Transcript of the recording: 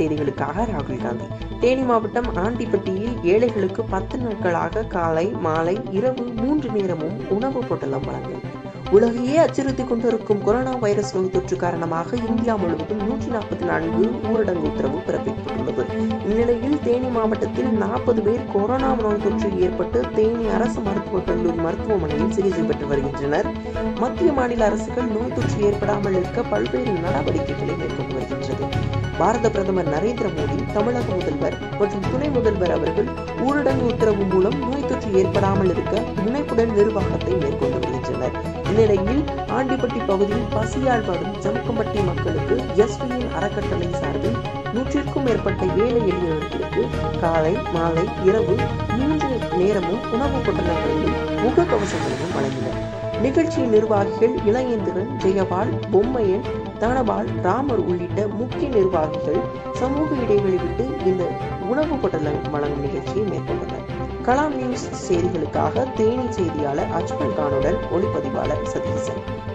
செய்திகளுக்காக ராகுல் காந்தி தேனி மாவட்டம் ஆண்டிப்பட்டியில் ஏழைகளுக்கு பத்து நாட்களாக காலை மாலை இரவு மூன்று நேரமும் உணவு பொட்டலம் வழங்கல் உலகையே அச்சுறுத்திக் கொண்டிருக்கும் கொரோனா வைரஸ் நோய் தொற்று காரணமாக இந்தியா முழுவதும் நூற்றி நாற்பத்தி நான்கு ஊரடங்கு உத்தரவு பிறப்பிக்கப்பட்டுள்ளது இந்நிலையில் தேனி மாவட்டத்தில் நாற்பது பேர் கொரோனா நோய் தொற்று ஏற்பட்டு தேனி அரசு மருத்துவக் கல்லூரி மருத்துவமனையில் சிகிச்சை பெற்று வருகின்றனர் மத்திய மாநில அரசுகள் நோய் தொற்று ஏற்படாமல் இருக்க பல்வேறு நடவடிக்கைகளை மேற்கொண்டு வருகின்றது பாரத பிரதமர் நரேந்திர மோடி தமிழக முதல்வர் மற்றும் துணை முதல்வர் அவர்கள் ஊரடங்கு உத்தரவு மூலம் நோய் தொற்று ஏற்படாமல் இருக்க முனைப்புடன் நிர்வாகத்தை மேற்கொண்டு வருகின்றனர் இந்நிலையில் ஆண்டிப்பட்டி பகுதியில் பசியால் வாடும் ஜமக்கம்பட்டி மக்களுக்கு எஸ்பியின் அறக்கட்டளை சார்பில் நூற்றிற்கும் மேற்பட்ட ஏழை எளியவர்களுக்கு காலை மாலை இரவு மூன்று நேரமும் உணவு பொட்டலங்களையும் முகக்கவசங்களையும் வழங்கினர் நிகழ்ச்சியின் நிர்வாகிகள் இளையேந்திரன் ஜெயபால் பொம்மையன் தனபால் ராமர் உள்ளிட்ட முக்கிய நிர்வாகிகள் சமூக இடைவெளி விட்டு இந்த உணவு பொட்டலம் வழங்கும் நிகழ்ச்சியை மேற்கொண்டனர் கலாம் நியூஸ் செய்திகளுக்காக தேனி செய்தியாளர் அஜ்மல் கானுடன் ஒளிப்பதிவாளர் சதீசன்